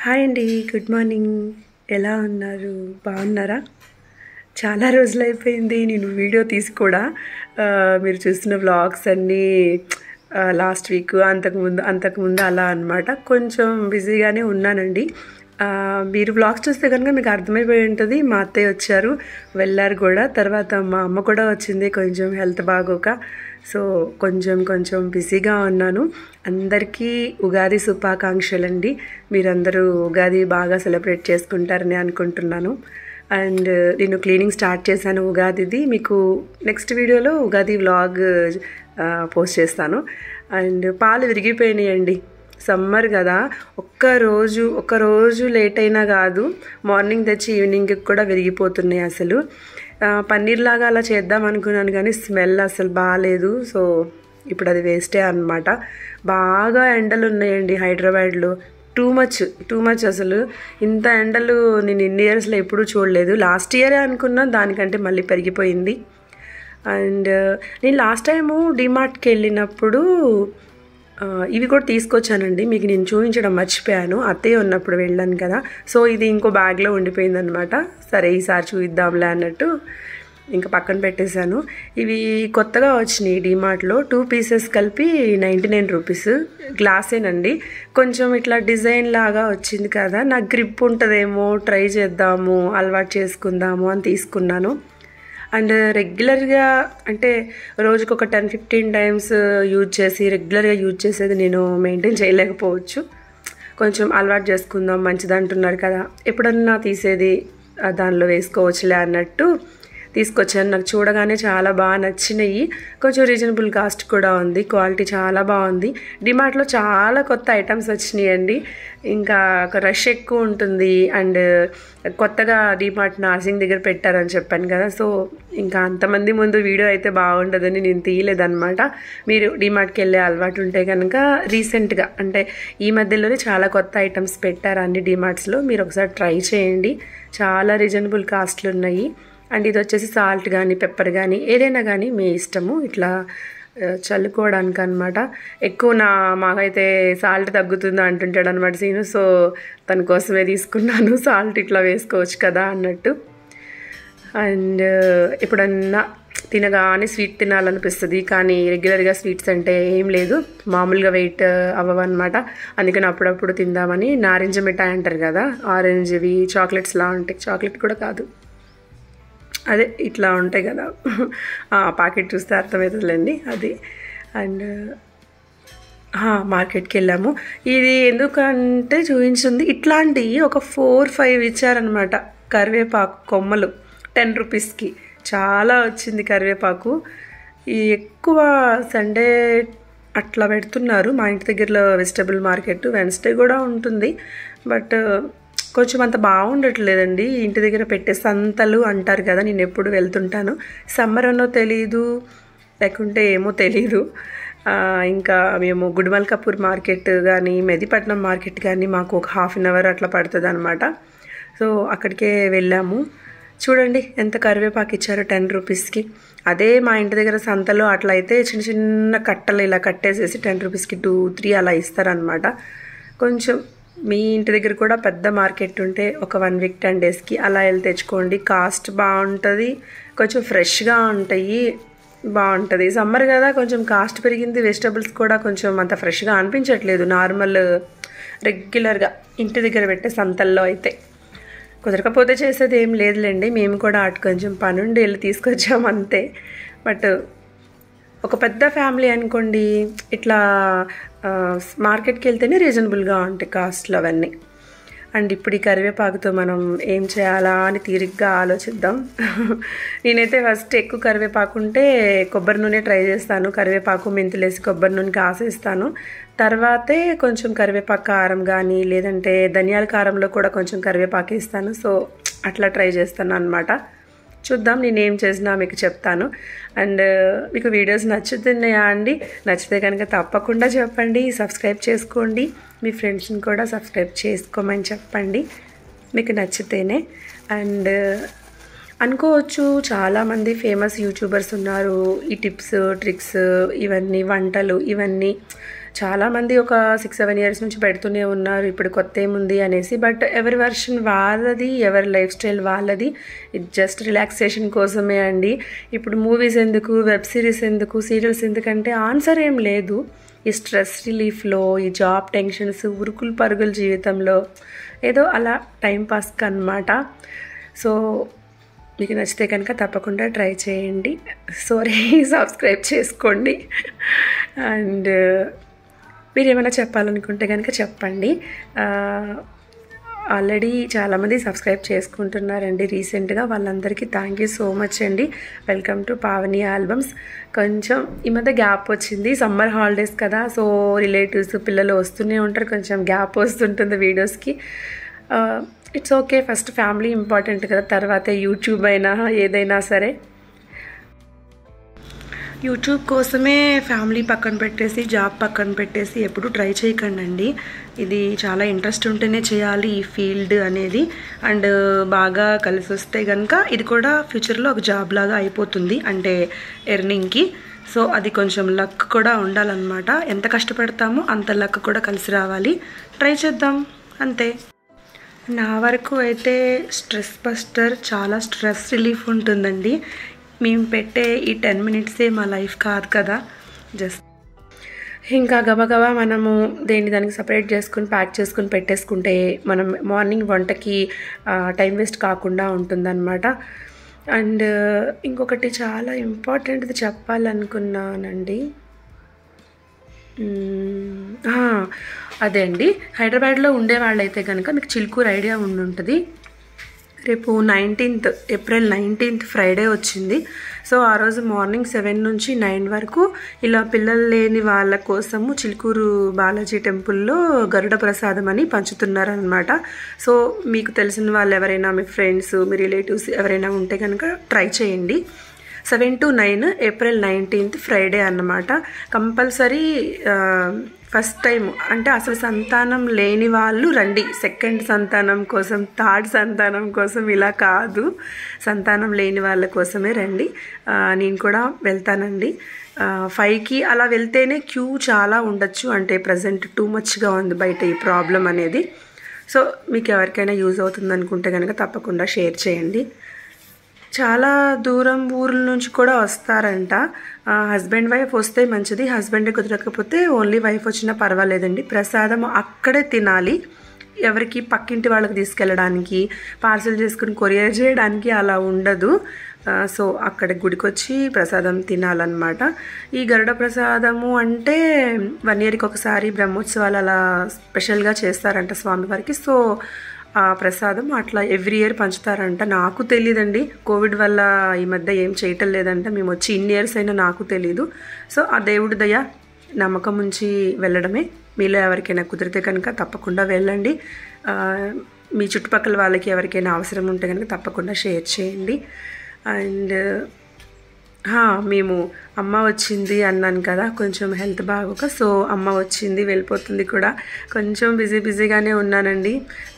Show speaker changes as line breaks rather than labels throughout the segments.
hi అండి good morning ఎలా ఉన్నారు బాగున్నారా చాలా రోజులు అయిపోయింది నేను వీడియో తీసి కూడా ఆ, మీరు చూస్తున్న వ్లాగ్స్ అన్నీ లాస్ట్ వీక్ అంతకుముందు అంతకుముందు అలా అన్నమాట కొంచెం బిజీగానే ఉన్నానండి ఆ, మీరు వ్లాగ్స్ చూస్తే కనుక మీకు అర్థమైపోయి ఉంటుంది మా అత్తయ్య వచ్చారు వెళ్ళారు కూడా తర్వాత మా అమ్మ కూడా వచ్చింది కొంచెం హెల్త్ బాగోక సో కొంచెం కొంచెం బిజీగా ఉన్నాను అందరికీ ఉగాది శుభాకాంక్షలు అండి మీరందరూ ఉగాది బాగా సెలబ్రేట్ చేసుకుంటారని అనుకుంటున్నాను అండ్ నేను క్లీనింగ్ స్టార్ట్ చేశాను ఉగాదిది మీకు నెక్స్ట్ వీడియోలో ఉగాది వ్లాగ్ పోస్ట్ చేస్తాను అండ్ పాలు విరిగిపోయినాయండి సమ్మర్ కదా ఒక్క రోజు ఒక్క రోజు లేట్ అయినా కాదు మార్నింగ్ తెచ్చి ఈవినింగ్కి కూడా విరిగిపోతున్నాయి అసలు ఆ, పన్నీర్ లాగా అలా చేద్దాం అనుకున్నాను కానీ స్మెల్ అసలు బాగాలేదు సో ఇప్పుడు అది వేస్టే అనమాట బాగా ఎండలు ఉన్నాయండి హైదరాబాద్లో టూ మచ్ టూ మచ్ అసలు ఇంత ఎండలు నేను ఇన్ని ఇయర్స్లో ఎప్పుడూ చూడలేదు లాస్ట్ ఇయరే అనుకున్నా దానికంటే మళ్ళీ పెరిగిపోయింది అండ్ నేను లాస్ట్ టైము డిమార్ట్కి వెళ్ళినప్పుడు ఆ, ఇవి కూడా తీసుకొచ్చానండి మీకు నేను చూపించడం మర్చిపోయాను అత్తయ్య ఉన్నప్పుడు వెళ్ళాను కదా సో ఇది ఇంకో బ్యాగ్లో ఉండిపోయిందనమాట సరే ఈసారి చూద్దాంలే అన్నట్టు ఇంకా పక్కన పెట్టేశాను ఇవి కొత్తగా వచ్చినాయి డిమార్ట్లో టూ పీసెస్ కలిపి నైంటీ నైన్ రూపీస్ గ్లాసేనండి కొంచెం ఇట్లా డిజైన్ లాగా వచ్చింది కదా నాకు గ్రిప్ ఉంటుందేమో ట్రై చేద్దాము అలవాటు చేసుకుందాము అని తీసుకున్నాను అండ్ రెగ్యులర్గా అంటే రోజుకు ఒక టెన్ ఫిఫ్టీన్ టైమ్స్ యూజ్ చేసి రెగ్యులర్గా యూజ్ చేసేది నేను మెయింటైన్ చేయలేకపోవచ్చు కొంచెం అలవాటు చేసుకుందాం మంచిది అంటున్నారు కదా ఎప్పుడన్నా తీసేది ఆ, దానిలో వేసుకోవచ్చులే అన్నట్టు తీసుకొచ్చాను నాకు చూడగానే చాలా బాగా నచ్చినాయి కొంచెం రీజనబుల్ కాస్ట్ కూడా ఉంది క్వాలిటీ చాలా బాగుంది డిమార్ట్లో చాలా కొత్త ఐటమ్స్ వచ్చినాయండి ఇంకా ఒక రష్ ఎక్కువ ఉంటుంది అండ్ కొత్తగా డిమార్ట్ నార్సింగ్ దగ్గర పెట్టారని చెప్పాను కదా సో ఇంకా అంతమంది ముందు వీడియో అయితే బాగుండదని నేను తీయలేదన్నమాట మీరు డిమార్ట్కి వెళ్ళే అలవాటు ఉంటే కనుక రీసెంట్గా అంటే ఈ మధ్యలోనే చాలా కొత్త ఐటమ్స్ పెట్టారు అన్ని డిమార్ట్స్లో మీరు ఒకసారి ట్రై చేయండి చాలా రీజనబుల్ కాస్ట్లు ఉన్నాయి అండ్ ఇది వచ్చేసి సాల్ట్ కానీ పెప్పర్ కానీ ఏదైనా కానీ మీ ఇష్టము ఇట్లా ఆ, చల్లుకోవడానికి అనమాట ఎక్కువ నా మాకైతే సాల్ట్ తగ్గుతుందో అంటుంటాడు అనమాట సీను సో తన కోసమే తీసుకున్నాను సాల్ట్ ఇట్లా వేసుకోవచ్చు కదా అన్నట్టు అండ్ ఎప్పుడన్నా తినగానే స్వీట్ తినాలనిపిస్తుంది కానీ రెగ్యులర్గా స్వీట్స్ అంటే ఏం లేదు మామూలుగా వెయిట్ అవ్వవన్నమాట అందుకని అప్పుడప్పుడు తిందామని నారింజ మిఠాయి అంటారు కదా ఆరెంజ్వి చాక్లెట్స్లా ఉంటాయి చాక్లెట్ కూడా కాదు అదే ఇట్లా ఉంటాయి కదా ఆ ప్యాకెట్ చూస్తే అర్థమవుతుందిలేండి అది అండ్ మార్కెట్కి వెళ్ళాము ఇది ఎందుకంటే చూపించింది ఇట్లాంటివి ఒక ఫోర్ ఫైవ్ ఇచ్చారనమాట కరివేపాకు కొమ్మలు టెన్ రూపీస్కి చాలా వచ్చింది కరివేపాకు ఈ ఎక్కువ సండే అట్లా పెడుతున్నారు మా ఇంటి దగ్గరలో వెజిటబుల్ మార్కెట్ వెన్స్డే కూడా ఉంటుంది బట్ కొంచెం అంత బాగుండట్లేదండి ఇంటి దగ్గర పెట్టే సంతలు అంటారు కదా నేను ఎప్పుడు వెళ్తుంటాను సమ్మర్ అనో తెలీదు లేకుంటే ఏమో తెలీదు ఆ, ఇంకా మేము గుడిమల్కాపూర్ మార్కెట్ కానీ మెదిపట్నం మార్కెట్ కానీ మాకు ఒక హాఫ్ అన్ అవర్ అట్లా పడుతుంది అనమాట సో అక్కడికే వెళ్ళాము చూడండి ఎంత కరివేపాకు ఇచ్చారో టెన్ రూపీస్కి అదే మా ఇంటి దగ్గర సంతలో అట్లా అయితే చిన్న చిన్న కట్టలు ఇలా కట్టేసేసి టెన్ రూపీస్కి టూ త్రీ అలా ఇస్తారనమాట కొంచెం మీ ఇంటి దగ్గర కూడా పెద్ద మార్కెట్ ఉంటే ఒక వన్ వీక్ టెన్ డేస్కి అలా వెళ్ళి తెచ్చుకోండి కాస్ట్ బాగుంటుంది కొంచెం ఫ్రెష్గా ఉంటాయి బాగుంటుంది సమ్మర్ కదా కొంచెం కాస్ట్ పెరిగింది వెజిటబుల్స్ కూడా కొంచెం అంత ఫ్రెష్గా అనిపించట్లేదు నార్మల్ రెగ్యులర్గా ఇంటి దగ్గర పెట్టే సంతల్లో అయితే కుదరకపోతే చేసేది ఏం లేదులేండి మేము కూడా అటు కొంచెం పనుండి వెళ్ళి తీసుకొచ్చాము అంతే బట్ ఒక పెద్ద ఫ్యామిలీ అనుకోండి ఇట్లా ఆ, మార్కెట్కి వెళ్తేనే రీజనబుల్గా ఉంటాయి కాస్ట్లు అవన్నీ అండ్ ఇప్పుడు ఈ కరివేపాకుతో మనం ఏం చేయాలా అని తీరిగ్గా ఆలోచిద్దాం నేనైతే ఫస్ట్ ఎక్కువ కరివేపాకు ఉంటే కొబ్బరి నూనె ట్రై చేస్తాను కరివేపాకు మెంతులేసి కొబ్బరి నూనె కాసేస్తాను తర్వాతే కొంచెం కరివేపాకు కారం కానీ లేదంటే ధనియాల కారంలో కూడా కొంచెం కరివేపాకు వేస్తాను సో అట్లా ట్రై చేస్తాను అనమాట చూద్దాం నేను ఏం చేసినా మీకు చెప్తాను అండ్ మీకు వీడియోస్ నచ్చుతున్నాయా అండి నచ్చితే కనుక తప్పకుండా చెప్పండి సబ్స్క్రైబ్ చేసుకోండి మీ ఫ్రెండ్స్ని కూడా సబ్స్క్రైబ్ చేసుకోమని చెప్పండి మీకు నచ్చితేనే అండ్ అనుకోవచ్చు చాలామంది ఫేమస్ యూట్యూబర్స్ ఉన్నారు ఈ టిప్స్ ట్రిక్స్ ఇవన్నీ వంటలు ఇవన్నీ చాలామంది ఒక సిక్స్ సెవెన్ ఇయర్స్ నుంచి పెడుతూనే ఉన్నారు ఇప్పుడు కొత్త ఏముంది అనేసి బట్ ఎవరి వర్షన్ వాళ్ళది ఎవరి లైఫ్ స్టైల్ వాళ్ళది ఇది జస్ట్ రిలాక్సేషన్ కోసమే అండి ఇప్పుడు మూవీస్ ఎందుకు వెబ్ సిరీస్ ఎందుకు సీరియల్స్ ఎందుకంటే ఆన్సర్ ఏం లేదు ఈ స్ట్రెస్ రిలీఫ్లో ఈ జాబ్ టెన్షన్స్ ఉరుకులు పరుగుల జీవితంలో ఏదో అలా టైంపాస్కి అనమాట సో మీకు నచ్చితే కనుక తప్పకుండా ట్రై చేయండి సారీ సబ్స్క్రైబ్ చేసుకోండి అండ్ మీరు ఏమైనా చెప్పాలనుకుంటే కనుక చెప్పండి ఆల్రెడీ చాలామంది సబ్స్క్రైబ్ చేసుకుంటున్నారండి రీసెంట్గా వాళ్ళందరికీ థ్యాంక్ యూ సో మచ్ అండి వెల్కమ్ టు పావని ఆల్బమ్స్ కొంచెం ఈ మధ్య గ్యాప్ వచ్చింది సమ్మర్ హాలిడేస్ కదా సో రిలేటివ్స్ పిల్లలు వస్తూనే ఉంటారు కొంచెం గ్యాప్ వస్తుంటుంది వీడియోస్కి it's okay first family important కదా తర్వాత యూట్యూబ్ అయినా ఏదైనా సరే యూట్యూబ్ కోసమే ఫ్యామిలీ పక్కన పెట్టేసి జాబ్ పక్కన పెట్టేసి ఎప్పుడు ట్రై చేయకండి అండి ఇది చాలా ఇంట్రెస్ట్ ఉంటేనే చేయాలి ఈ ఫీల్డ్ అనేది అండ్ బాగా కలిసి వస్తే కనుక ఇది కూడా ఫ్యూచర్లో ఒక జాబ్ లాగా అయిపోతుంది అంటే ఎర్నింగ్కి సో అది కొంచెం లక్ కూడా ఉండాలన్నమాట ఎంత కష్టపడతామో అంత లక్ కూడా కలిసి రావాలి ట్రై చేద్దాం అంతే నా వరకు అయితే స్ట్రెస్ బస్టర్ చాలా స్ట్రెస్ రిలీఫ్ ఉంటుందండి మేము పెట్టే ఈ టెన్ మినిట్సే మా లైఫ్ కాదు కదా జస్ట్ ఇంకా గబగబా మనము దేని దానికి సపరేట్ చేసుకుని ప్యాక్ చేసుకుని పెట్టేసుకుంటే మనం మార్నింగ్ వంటకి టైం వేస్ట్ కాకుండా ఉంటుందన్నమాట అండ్ ఇంకొకటి చాలా ఇంపార్టెంట్ది చెప్పాలనుకున్నానండి అదే అండి హైదరాబాద్లో ఉండే వాళ్ళైతే కనుక మీకు చిలుకూరు ఐడియా ఉండి ఉంటుంది రేపు నైన్టీన్త్ ఏప్రిల్ నైన్టీన్త్ ఫ్రైడే వచ్చింది సో ఆ రోజు మార్నింగ్ సెవెన్ నుంచి నైన్ వరకు ఇలా పిల్లలు లేని వాళ్ళ కోసము చిలుకూరు బాలాజీ టెంపుల్లో గరుడ ప్రసాదం అని పంచుతున్నారనమాట సో మీకు తెలిసిన వాళ్ళు ఎవరైనా మీ ఫ్రెండ్స్ మీ రిలేటివ్స్ ఎవరైనా ఉంటే కనుక ట్రై చేయండి seven to nine April nineteenth Friday అన్నమాట కంపల్సరీ ఫస్ట్ టైం అంటే అసలు సంతానం లేని వాళ్ళు రండి సెకండ్ సంతానం కోసం థర్డ్ సంతానం కోసం ఇలా కాదు సంతానం లేని వాళ్ళ కోసమే రండి నేను కూడా వెళ్తానండి ఫైవ్కి అలా వెళ్తేనే క్యూ చాలా ఉండొచ్చు అంటే ప్రజెంట్ టూ మచ్గా ఉంది బయట ఈ ప్రాబ్లం అనేది సో మీకు ఎవరికైనా యూజ్ అవుతుంది అనుకుంటే కనుక తప్పకుండా షేర్ చేయండి చాలా దూరం ఊర్ల నుంచి కూడా వస్తారంట హస్బెండ్ వైఫ్ వస్తే మంచిది హస్బెండ్ కుదరకపోతే ఓన్లీ వైఫ్ వచ్చినా పర్వాలేదండి ప్రసాదం అక్కడే తినాలి ఎవరికి పక్కింటి వాళ్ళకి తీసుకెళ్ళడానికి పార్సల్ చేసుకుని కొరియర్ చేయడానికి అలా ఉండదు సో అక్కడ గుడికి వచ్చి ప్రసాదం తినాలన్నమాట ఈ గరుడ ప్రసాదము అంటే వన్ ఇయర్కి ఒకసారి బ్రహ్మోత్సవాలు అలా స్పెషల్గా చేస్తారంట స్వామివారికి సో ఆ ప్రసాదం అట్లా ఎవ్రీ ఇయర్ పంచుతారంట నాకు తెలియదండి కోవిడ్ వల్ల ఈ మధ్య ఏం చేయటం లేదంట మేము వచ్చి ఇన్ని ఇయర్స్ అయినా నాకు తెలీదు సో ఆ దేవుడి దయ నమ్మకం ఉంచి వెళ్ళడమే మీలో ఎవరికైనా కుదిరితే కనుక తప్పకుండా వెళ్ళండి మీ చుట్టుపక్కల వాళ్ళకి ఎవరికైనా అవసరం ఉంటే కనుక తప్పకుండా షేర్ చేయండి అండ్ మేము అమ్మ వచ్చింది అన్నాను కదా కొంచెం హెల్త్ బాగోక సో అమ్మ వచ్చింది వెళ్ళిపోతుంది కూడా కొంచెం బిజీ బిజీగానే ఉన్నానండి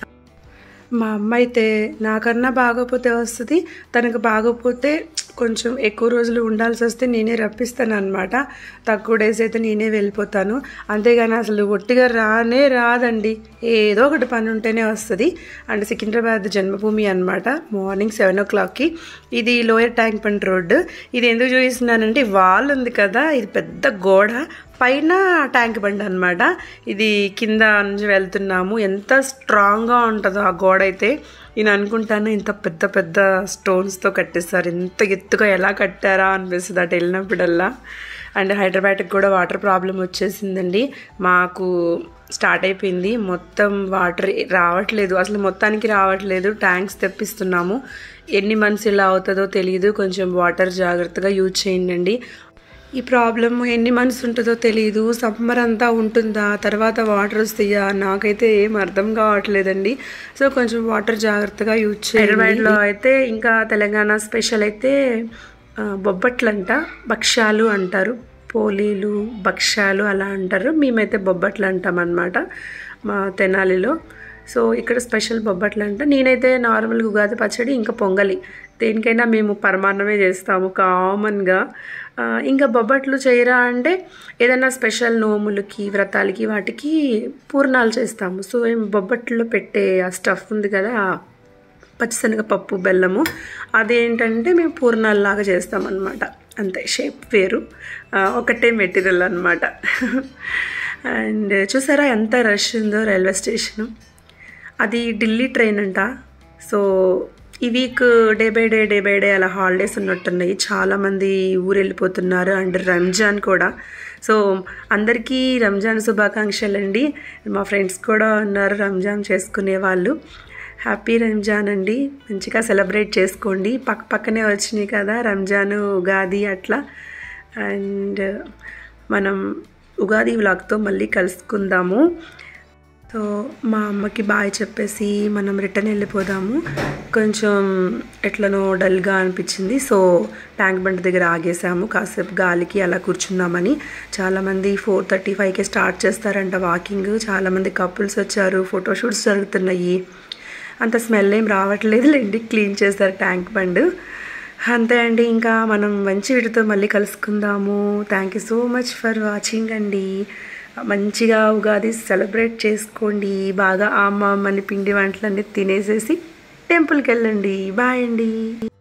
మా అమ్మ అయితే నాకన్నా బాగోపోతే వస్తుంది తనకు బాగోపోతే కొంచెం ఎక్కువ రోజులు ఉండాల్సి వస్తే నేనే రప్పిస్తాను అనమాట తక్కువ డేస్ అయితే నేనే వెళ్ళిపోతాను అంతేగాని అసలు ఒట్టిగా రానే రాదండి ఏదో ఒకటి పని ఉంటేనే వస్తుంది అండ్ సికింద్రాబాద్ జన్మభూమి అనమాట మార్నింగ్ సెవెన్ ఓ క్లాక్కి ఇది లోయర్ ట్యాంక్ బండ్ రోడ్డు ఇది ఎందుకు చూపిస్తున్నానంటే వాల్ ఉంది కదా ఇది పెద్ద గోడ పైన ట్యాంక్ బండ్ అనమాట ఇది కింద నుంచి వెళ్తున్నాము ఎంత స్ట్రాంగ్గా ఉంటుందో ఆ గోడ అయితే నేను అనుకుంటాను ఇంత పెద్ద పెద్ద స్టోన్స్తో కట్టేస్తారు ఇంత ఎత్తుగా ఎలా కట్టారా అనిపిస్తుంది అటు వెళ్ళినప్పుడల్లా అండ్ హైదరాబాద్కి కూడా వాటర్ ప్రాబ్లం వచ్చేసిందండి మాకు స్టార్ట్ అయిపోయింది మొత్తం వాటర్ రావట్లేదు అసలు మొత్తానికి రావట్లేదు ట్యాంక్స్ తెప్పిస్తున్నాము ఎన్ని మంత్స్ ఇలా అవుతుందో తెలియదు కొంచెం వాటర్ జాగ్రత్తగా యూజ్ చేయండి ఈ ప్రాబ్లం ఎన్ని మంత్స్ ఉంటుందో తెలియదు సమ్మర్ అంతా ఉంటుందా తర్వాత వాటర్ వస్తాయా నాకైతే ఏం అర్థం కావట్లేదండి సో కొంచెం వాటర్ జాగ్రత్తగా యూజ్ చేయండి హైదరాబాద్లో అయితే ఇంకా తెలంగాణ స్పెషల్ అయితే బొబ్బట్లంట భక్ష్యాలు అంటారు పోలీలు భక్ష్యాలు అలా అంటారు మేమైతే బొబ్బట్లు అంటాం అన్నమాట మా తెనాలిలో సో ఇక్కడ స్పెషల్ బొబ్బట్లు అంటే నేనైతే నార్మల్గా ఉగాది పచ్చడి ఇంకా పొంగలి దేనికైనా మేము పరమాన్నమే చేస్తాము కామన్గా ఆ, ఇంకా బొబ్బట్లు చేయరా అంటే ఏదైనా స్పెషల్ నోములకి వ్రతాలకి వాటికి పూర్ణాలు చేస్తాము సో ఏం బొబ్బట్లో పెట్టే ఆ స్టఫ్ ఉంది కదా పచ్చిశనగపప్పు బెల్లము అదేంటంటే మేము పూర్ణాలలాగా చేస్తామన్నమాట అంతే షేప్ వేరు ఆ, ఒకటే మెటీరియల్ అనమాట అండ్ చూసారా ఎంత రష్ ఉందో రైల్వే స్టేషను అది ఢిల్లీ ట్రైన్ అంట సో ఈ week day by day day by day అలా హాలిడేస్ ఉన్నట్టున్నాయి చాలామంది ఊరు వెళ్ళిపోతున్నారు అండ్ రంజాన్ కూడా సో అందరికీ రంజాన్ శుభాకాంక్షలు అండి మా ఫ్రెండ్స్ కూడా ఉన్నారు రంజాన్ చేసుకునే వాళ్ళు హ్యాపీ రంజాన్ అండి మంచిగా సెలబ్రేట్ చేసుకోండి పక్క పక్కనే వచ్చినాయి కదా రంజాన్ ఉగాది అట్లా అండ్ మనం ఉగాది వ్లాగ్తో మళ్ళీ కలుసుకుందాము సో మా అమ్మకి బాయ్ చెప్పేసి మనం రిటర్న్ వెళ్ళిపోదాము కొంచెం ఎట్లనో డల్గా అనిపించింది సో ట్యాంక్ బండ్ దగ్గర ఆగేసాము కాసేపు గాలికి అలా కూర్చుందామని చాలామంది ఫోర్ థర్టీ ఫైవ్కి స్టార్ట్ చేస్తారంట వాకింగ్ చాలామంది కపుల్స్ వచ్చారు ఫోటోషూట్స్ జరుగుతున్నాయి అంత స్మెల్ ఏం రావట్లేదు లేండి క్లీన్ చేస్తారు ట్యాంక్ బండ్ అంతే అండి ఇంకా మనం మంచి వీటితో మళ్ళీ కలుసుకుందాము thank you so much for watching అండి మంచిగా ఉగాది సెలబ్రేట్ చేసుకోండి బాగా అమ్మ అమ్మని పిండి వంటలన్నీ తినేసేసి టెంపుల్కి వెళ్ళండి బాయ్ అండి